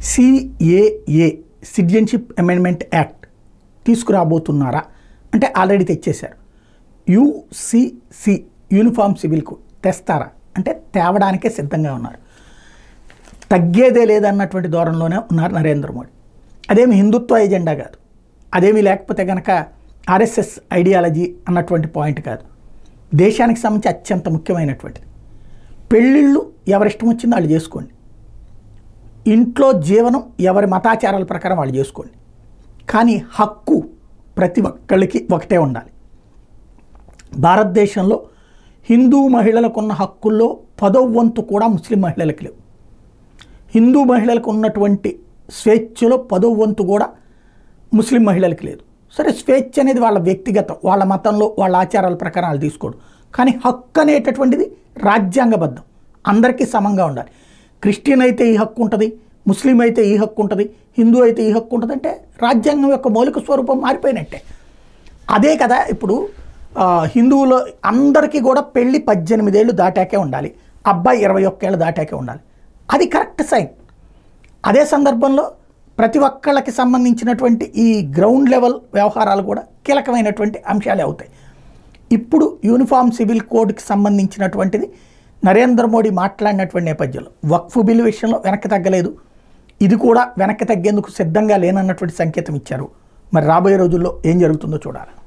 CAA citizenship amendment act తీసుకురాబోతున్నారా అంటే already తెచ్చేశారు యుసిసి యూనిఫామ్ సివిల్ కోడ్ తెస్తారా అంటే తేవడానికే సిద్ధంగా ఉన్నారు తగ్గేదే లేదన్నటువంటి ధోరణిలోనే ఉన్నారు నరేంద్ర మోడీ అదేమి హిందుత్వ ఎజెండా కాదు అదేమీ లేకపోతే కనుక ఆర్ఎస్ఎస్ ఐడియాలజీ అన్నటువంటి పాయింట్ కాదు దేశానికి సంబంధించి అత్యంత ముఖ్యమైనటువంటిది పెళ్ళిళ్ళు ఎవరిష్టం వచ్చిందో వాళ్ళు చేసుకోండి ఇంట్లో జీవనం ఎవరి మతాచారాల ప్రకారం వాళ్ళు చేసుకోండి కానీ హక్కు ప్రతి ఒక్కళ్ళకి ఒకటే ఉండాలి భారతదేశంలో హిందూ మహిళలకు ఉన్న హక్కుల్లో పదవ వంతు కూడా ముస్లిం మహిళలకు లేవు హిందూ మహిళలకు ఉన్నటువంటి స్వేచ్ఛలో పదవ వంతు కూడా ముస్లిం మహిళలకు లేదు సరే స్వేచ్ఛ అనేది వాళ్ళ వ్యక్తిగతం వాళ్ళ మతంలో వాళ్ళ ఆచారాల ప్రకారం వాళ్ళు తీసుకోడు కానీ హక్కు అనేటటువంటిది రాజ్యాంగబద్ధం అందరికీ సమంగా ఉండాలి క్రిస్టియన్ అయితే ఈ హక్కు ఉంటుంది ముస్లిం అయితే ఈ హక్కు ఉంటుంది హిందూ అయితే ఈ హక్కు ఉంటుంది అంటే రాజ్యాంగం యొక్క మౌలిక స్వరూపం మారిపోయినట్టే అదే కదా ఇప్పుడు ఆ, హిందువులు అందరికీ కూడా పెళ్ళి పద్దెనిమిదేళ్ళు దాటాకే ఉండాలి అబ్బాయి ఇరవై ఒక్కేళ్ళు దాటాకే ఉండాలి అది కరెక్ట్ సైన్ అదే సందర్భంలో ప్రతి ఒక్కళ్ళకి సంబంధించినటువంటి ఈ గ్రౌండ్ లెవెల్ వ్యవహారాలు కూడా కీలకమైనటువంటి అంశాలే అవుతాయి ఇప్పుడు యూనిఫామ్ సివిల్ కోడ్కి సంబంధించినటువంటిది నరేంద్ర మోడీ మాట్లాడినటువంటి నేపథ్యంలో వక్ఫ్ బిల్ విషయంలో వెనక్కి తగ్గలేదు ఇది కూడా వెనక్కి తగ్గేందుకు సిద్ధంగా లేనన్నటువంటి సంకేతం ఇచ్చారు మరి రాబోయే రోజుల్లో ఏం జరుగుతుందో చూడాలి